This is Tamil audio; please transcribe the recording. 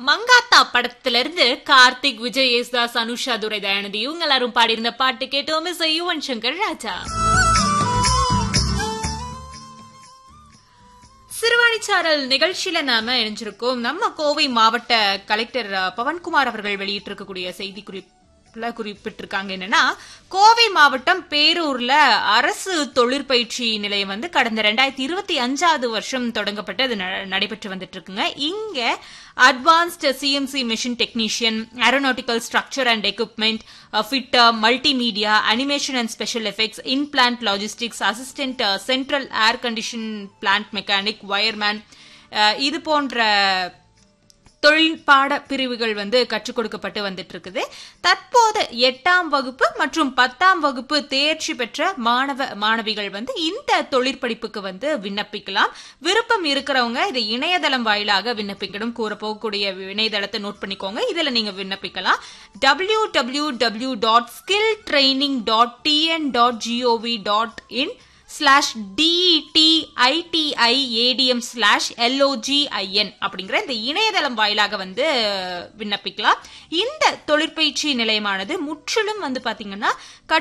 மங்காத்தா படத்துல இருந்து கார்த்திக் விஜய் யேசுதாஸ் அனுஷா துரை தயானதி இவங்க எல்லாரும் பாடியிருந்த பாட்டு கேட்டோம் மிஸ் யுவன் சங்கர் ராஜா சிறுவாணிச்சாரல் நிகழ்ச்சியில நாம இணைஞ்சிருக்கோம் நம்ம கோவை மாவட்ட கலெக்டர் அஹ், பவன்குமார் அவர்கள் வெளியிட்டிருக்கக்கூடிய செய்தி குறிப்புல குறிப்பிட்டிருக்காங்க என்னன்னா கோவை மாவட்டம் பேரூர்ல அரசு தொழிற்பயிற்சி நிலையம் வந்து கடந்த ரெண்டாயிரத்தி இருபத்தி அஞ்சாவது வருஷம் தொடங்கப்பட்டு அது ந- நடைபெற்று வந்துட்டு இருக்குங்க இங்க advanced CMC machine technician aeronautical structure and equipment fitter multimedia animation and special effects in plant logistics assistant central air condition plant mechanic wireman இது போன்ற தொழில் பாட பிரிவுகள் வந்து கற்றுக் கொடுக்கப்பட்டு வந்துட்டு இருக்குது தற்போது எட்டாம் வகுப்பு மற்றும் பத்தாம் வகுப்பு தேர்ச்சி பெற்ற மாணவ மாணவிகள் வந்து இந்த தொழிற்படிப்புக்கு வந்து விண்ணப்பிக்கலாம் விருப்பம் இருக்கிறவங்க இது இணையதளம் வாயிலாக விண்ணப்பிக்கணும் கூற போகக்கூடிய இணையதளத்தை நோட் பண்ணிக்கோங்க இதுல நீங்க விண்ணப்பிக்கலாம் W W W dot skill training dot TN dot GOV dot in slash DETITIADM slash LOGIN அப்படிங்கிற இந்த இணையதளம் வாயிலாக வந்து விண்ணப்பிக்கலாம் இந்த தொழிற்பயிற்சி நிலையமானது முற்றிலும் வந்து பாத்தீங்கன்னா